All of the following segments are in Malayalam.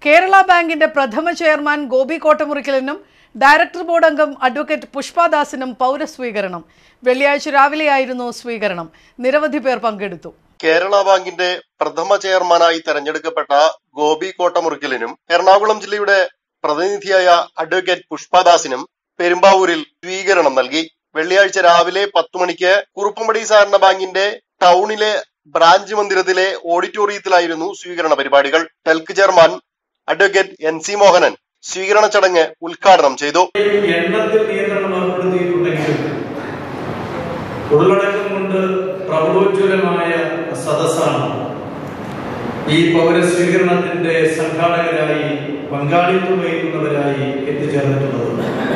കേരള ബാങ്കിന്റെ പ്രഥമ ചെയർമാൻ ഗോപി കോട്ടമുറിക്കലിനും ഡയറക്ടർ ബോർഡ് അംഗം അഡ്വക്കേറ്റ് പുഷ്പദാസിനും പൗരസ്വീകരണം വെള്ളിയാഴ്ച രാവിലെയായിരുന്നു സ്വീകരണം നിരവധി പേർ പങ്കെടുത്തു കേരള ബാങ്കിന്റെ പ്രഥമ ചെയർമാനായി തെരഞ്ഞെടുക്കപ്പെട്ട ഗോപി കോട്ടമുറിക്കലിനും എറണാകുളം ജില്ലയുടെ പ്രതിനിധിയായ അഡ്വക്കേറ്റ് പുഷ്പദാസിനും പെരുമ്പാവൂരിൽ സ്വീകരണം നൽകി വെള്ളിയാഴ്ച രാവിലെ പത്തു മണിക്ക് കുറുപ്പമ്പടി സഹകരണ ബാങ്കിന്റെ ടൗണിലെ ബ്രാഞ്ച് മന്ദിരത്തിലെ ഓഡിറ്റോറിയത്തിലായിരുന്നു സ്വീകരണ പരിപാടികൾ TELK chairman advocate N C Mohanan സ്വീകരണ ചടങ്ങ് ഉദ്ഘാടനം ചെയ്തു എണ്ണത്തിൽ നിയന്ത്രണം ഏർപ്പെടുത്തിയിട്ടുണ്ടെങ്കിലും ഉള്ളടക്കം കൊണ്ട് പ്രബോജ്വലമായ സദസ്സാണ് ഈ പൗരസ്വീകരണത്തിന്റെ സംഘാടകരായി പങ്കാളിത്തം വഹിക്കുന്നവരായി എത്തിച്ചേർന്നിട്ടുള്ളത്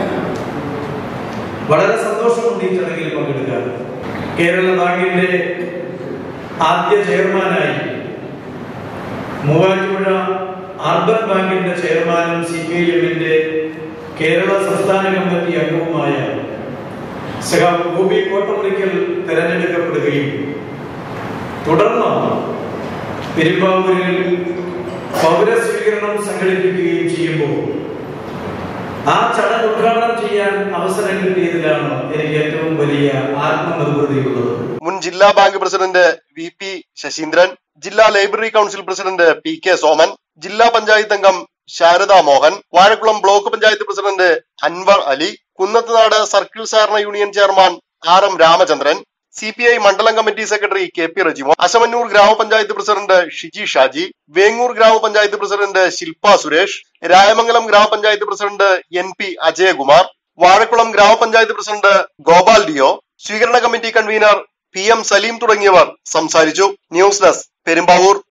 വളരെ സന്തോഷമുണ്ട് ഈ ചടങ്ങിൽ പങ്കെടുക്കാൻ കേരള ബാങ്കിന്റെ ആദ്യ ചെയർമാനായി മൂവാറ്റുപുഴ അർബൻ ബാങ്കിന്റെ ചെയർമാനും സി പി ഐ എമ്മിന്റെ കേരള സംസ്ഥാന കമ്മിറ്റി അംഗവുമായ സഖാവ് ഗോപി കോട്ടമുറിക്കൽ തെരഞ്ഞെടുക്കപ്പെടുകയും തുടർന്ന് പെരുമ്പാവൂരിൽ പൗരസ്വീകരണം സംഘടിപ്പിക്കുകയും ചെയ്യുമ്പോൾ ആ ചടങ്ങ് ഉദ്ഘാടനം ചെയ്യാൻ അവസരം കിട്ടിയതിലാണ് എനിക്ക് ഏറ്റവും വലിയ ആത്മനിർവൃതിയുള്ളത് മുൻ ജില്ലാ bank president V P Sasheendran ജില്ലാ library council president P K Soman ജില്ലാ പഞ്ചായത്ത് അംഗം Sharada Mohan Vazhakulam block panchayat president Anwar Ali Kunnathunad circle സഹകരണ union chairman R M Ramachandran C P I മണ്ഡലം committee secretary K P Rejimo Ashamannoor ഗ്രാമപഞ്ചായത്ത് പ്രസിഡന്റ് ഷിജി ഷാജി വേങ്ങൂർ ഗ്രാമപഞ്ചായത്ത് പ്രസിഡന്റ് ശില്പ സുരേഷ് രായമംഗലം ഗ്രാമപഞ്ചായത്ത് president N P Ajayakumar Vazhakulam ഗ്രാമപഞ്ചായത്ത് പ്രസിഡന്റ് ഗോപാൽ ഡിയോ സ്വീകരണ committee convener P M Saleem തുടങ്ങിയവർ സംസാരിച്ചു ന്യൂസ് ഡെസ്ക് പെരുമ്പാവൂർ